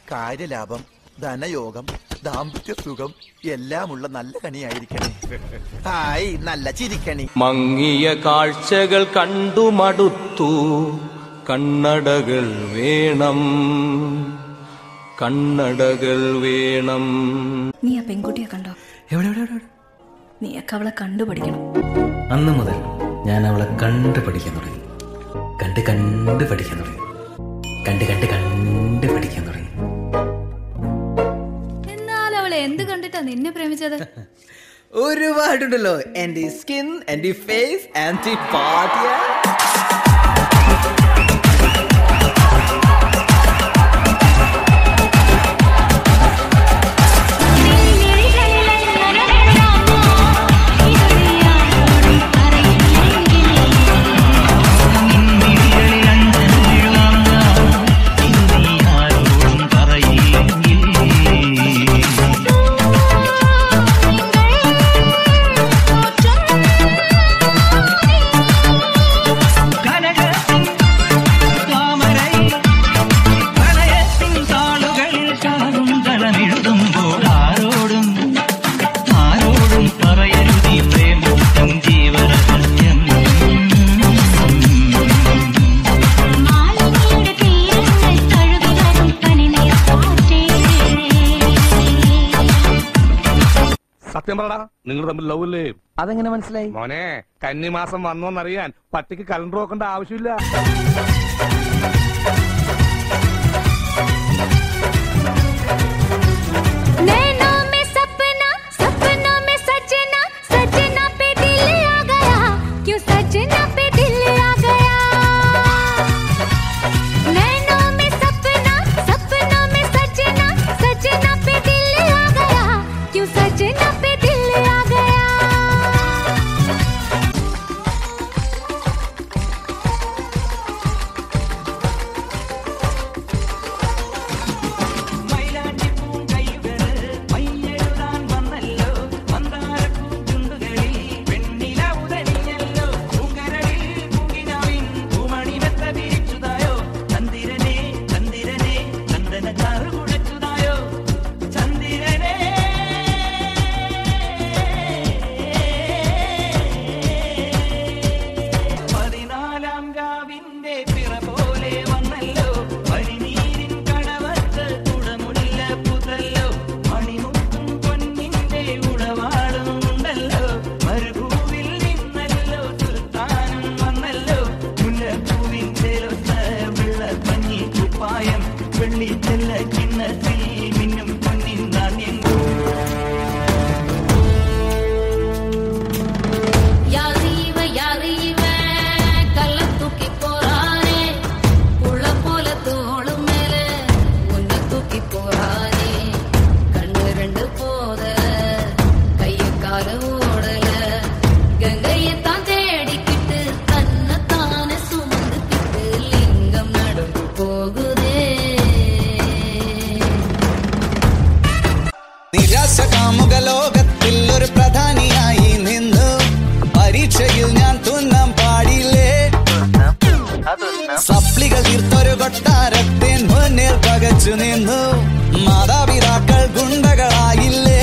കാര്യലാഭം ധനയോഗം ദാമ്പത്യ സുഖം എല്ലാമുള്ള നല്ല കണിയായിരിക്കണേ ഹായ് നല്ല ചിരിക്കണി മങ്ങിയ കാഴ്ചകൾ കണ്ടു മടുത്തു കണ്ണടകൾ വേണം കണ്ണടകൾ വേണം നീ ആ പെൺകുട്ടിയെ കണ്ടോ എവിടെ എവിടെ എവിടെ നീയൊക്കെ അവളെ കണ്ടുപഠിക്കണം അന്ന് മുതൽ ഞാൻ അവളെ കണ്ട് പഠിക്കാൻ തുടങ്ങി കണ്ട് കണ്ട് പഠിക്കാൻ തുടങ്ങി കണ്ട് കണ്ട് കണ്ട് പഠിക്കാൻ തുടങ്ങി എന്നാൽ അവളെ എന്ത് കണ്ടിട്ടാ നിന്നെ പ്രേമിച്ചത് ഒരുപാടുണ്ടല്ലോ എന്റെ സ്കിൻ എന്റെ ഫേസ് ആൻറ്റി പാട്ടിയ എഴുതുമ്പോൾ ആരോടും ആരോടും പറയരുതീ പ്രേമം ജീവരഹസ്യം സത്യം പറടാ നിങ്ങൾ തമ്മിൽ ലവ് അല്ലേ അതെങ്ങനെ മനസ്സിലായി മോനെ കന്നിമാസം വന്നോന്നറിയാൻ പട്ടിക്ക് കലണ്ടർ നോക്കേണ്ട ആവശ്യമില്ല नैनों में सपना सपनों में सजना सजना पे दिल आ गया क्यों सजना पे दिल आ गया नैनों में सपना सपनों में सजना सजना पे दिल आ गया क्यों सजना पे दिल आ गया പതിനാലാം കാവിന്റെ പിറ പോലെ വന്നല്ലോ പനിനീരിൻ കടവത്ത് കുടമുല്ല പുതല്ലോ മണിമുത്തും പൊന്നിന്റെ ഉടവാടും ഉണ്ടല്ലോ മരുഭൂവിൽ നിന്നല്ലോ സുൽത്താനും വന്നല്ലോ മുല്ലപ്പൂവിൻ ചേലൊത്ത വെള്ളപ്പഞ്ഞി കുപ്പായം വെള്ളി ചെല്ല കിണ്ണത്തിൽ മിന്നും പൊന്നിൻ നാണ്യങ്ങൾ யாரீவ யாரீவ கல்ல தூக்கி போறானே புள்ள போல தோளும் மேல உன்னை தூக்கி போறானே கண்ணு ரெண்டு போத கைய கால ஓடல கங்கையத்தான் தேடிக்கிட்டு தன்னை தானே சுமந்துக்கிட்டு லிங்கம் நடந்து போகுதே നിരാശ കാമുക ലോകത്തിൽ ഒരു പ്രധാനിയായി നിന്നു പരീക്ഷയിൽ ഞാൻ തുന്നം പാടില്ലേ സപ്ലികൾ തീർത്തൊരു കൊട്ടാരത്തിൻ മുന്നിൽ പകച്ചു നിന്നു മാതാപിതാക്കൾ ഗുണ്ടകളായില്ലേ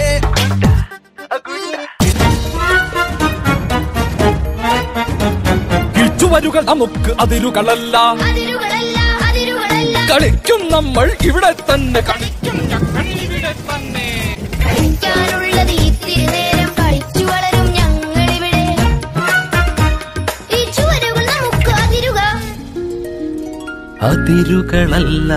കിച്ചുവരുകൾ നമുക്ക് അതിരുകളല്ല അതിരുകളല്ല അതിരുകളല്ല കളിക്കും നമ്മൾ ഇവിടെ തന്നെ കളിക്കും ഞങ്ങൾ ഇവിടെ തന്നെ കളിക്കാനുള്ളത് ഇത്തിരി നേരം കളിച്ചു വളരും ഞങ്ങളിവിടെ ഈ ചുവരുകൾ നമുക്ക് അതിരുക അതിരുകളല്ല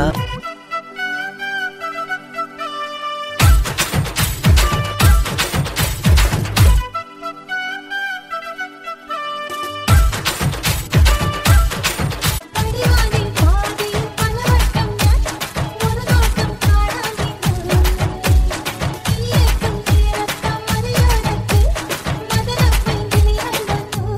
പതിവാനിൽ പാതിയിൽ പലവട്ടം ഞാൻ ഒരു നോട്ടം കാണാൻ നിന്നു ഇല്ലേക്കും തീരത്ത മലയോരത്ത് മദനപ്പൈങ്കിളിയായി വന്നു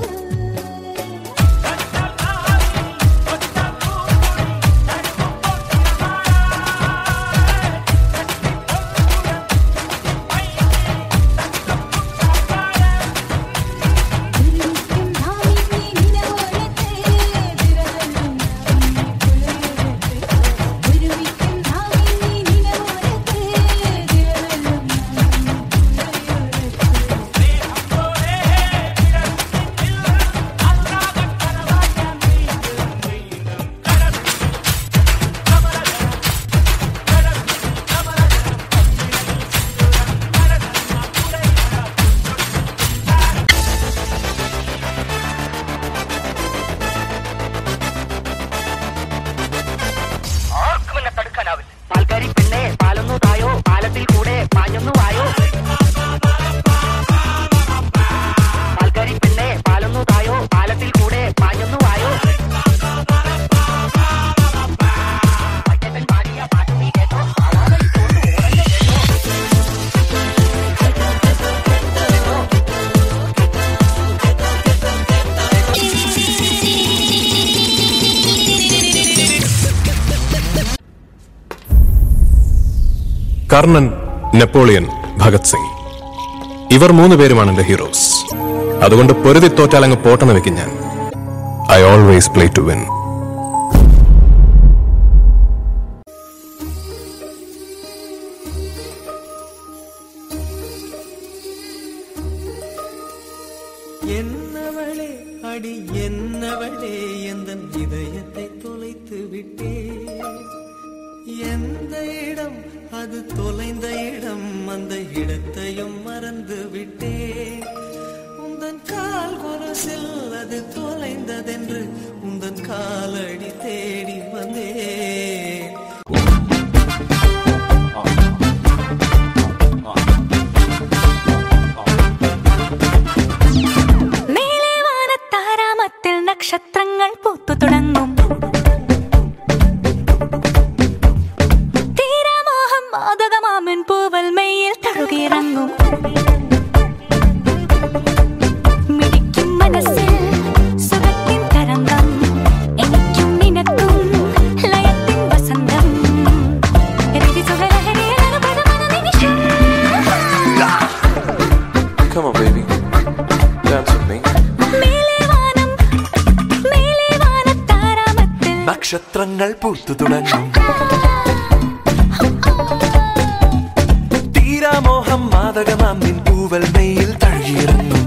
കർണൻ നെപ്പോളിയൻ ഭഗത് സിംഗ് ഇവർ മൂന്ന് പേരുമാണ് എന്റെ ഹീറോസ് അതുകൊണ്ട് പൊരുതി തോറ്റാൽ അങ്ങ് പോട്ടെന്ന് വെക്കും ഞാൻ I always play to win என்னவளே அடி என்னவளே எந்த இதயத்தை தொலைத்து விட்டே எந்த இடம் அது தொலைந்த இடம் அந்த இடத்தையும் மறந்து விட்டே உந்தன் கால் கொரசில் அது தொலைந்ததென்று உந்தன் காலடி தேடி வந்தே മേലെ വാനത്താരാമത്തിൽ നക്ഷത്രങ്ങൾ പൂത്തു തുടങ്ങും തീരാമോഹം മാതകമാമൻ പൂവൽ മെയ്യിൽ തഴുകിയിറങ്ങും മിടിക്കും മനസ്സിൽ സുഖത്തിൻ തരംഗം എനിക്കും നിനക്കും ലയത്തിൻ വസന്തം രതിസുഖലഹരിയിൽ അനുഭവമന നിമിഷം Come on, baby. Dance with me. മേലെ വാനം മേലെ വാനത്താരാമത്തിൽ നക്ഷത്രങ്ങൾ പൂത്തു തുടങ്ങും തീരാമോഹം മാതകമാം നിൻ പൂവൽ മെയ്യിൽ തഴുകിയിറങ്ങും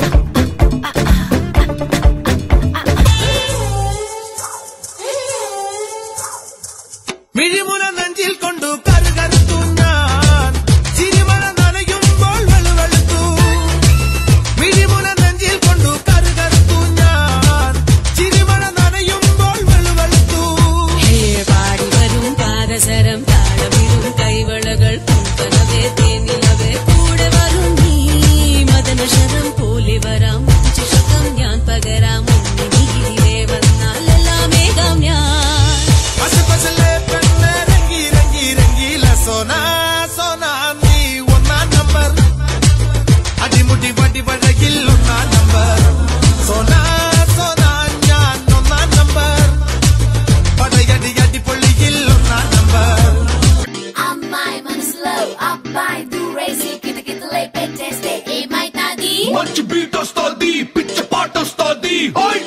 മിഴിമുന നെഞ്ചിൽ കൊണ്ടു കരുകരുത്തു ഞാൻ ചിരിമല നനയുമ്പോൾ വെളുവെളുത്തു മിഴിമുന നെഞ്ചിൽ കൊണ്ടു കരുകരുത്തു ഞാൻ ചിരിമല നനയുമ്പോൾ വെളുവെളുത്തു പാടി വരും പാദസരം താളമിരും കൈവളകൾ പൂങ്കനവേ തേനിലവേ കൂടെ വരും നീ മദനശരം പോലെ വരാം ചുഷകം ഞാൻ പകരാം നീതിരെ വന്നാലെല്ലാമേകാം ഞാൻ പശ പശലെ പെണ്ണെ രംഗി രംഗി രംഗീല സോന സോന നീ ഒന്നാം നമ്പർ അടിമുടി വടി വഴകിൽ ഒന്നാം നമ്പർ സോന സോന ഞാൻ ഒന്നാം നമ്പർ പടയടി അടി പൊള്ളിയിൽ ഒന്നാം number Amai slow, abai do racy, kita kita lay peteste, e mai tadi. మంచి బీట్ వస్తుంది పిచ్చ పాట వస్తుంది హాయ్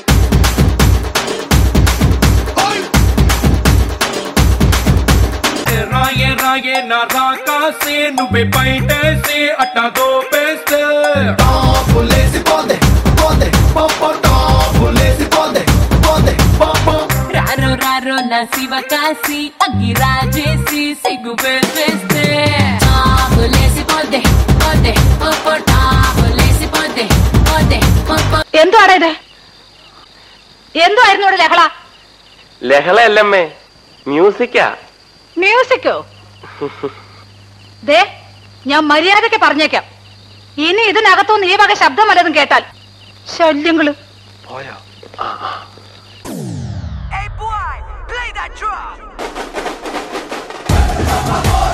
హాయ్ రాయే రాయే నా రాకాసే నువ్వే బయటేసి అట్ట దోపేస్తే టాపులేసి పోందే పోందే పొప్ప టాపులేసి పోందే పోందే పొప్ప రారో రారో నా శివ కాసి అగ్గి రాజేసి సిగ్గు వేస్తే టాబులేసి పోతే పోతే పోపో టాబులేసి పోతే పోతే పోపో എന്തുവാടാ ഇത് എന്തുവായിരുന്നു ഇവിടെ ലഹള ലഹളയല്ലമ്മേ മ്യൂസിക്കാ മ്യൂസിക്കോ ദേ ഞാൻ മര്യാദയ്ക്ക് പറഞ്ഞേക്കാം ഇനി ഇതിനകത്തുനിന്ന് ഈ വക ശബ്ദം വല്ലതും കേട്ടാൽ ശല്യങ്ങള് പോയോ Hey boy, play that drum.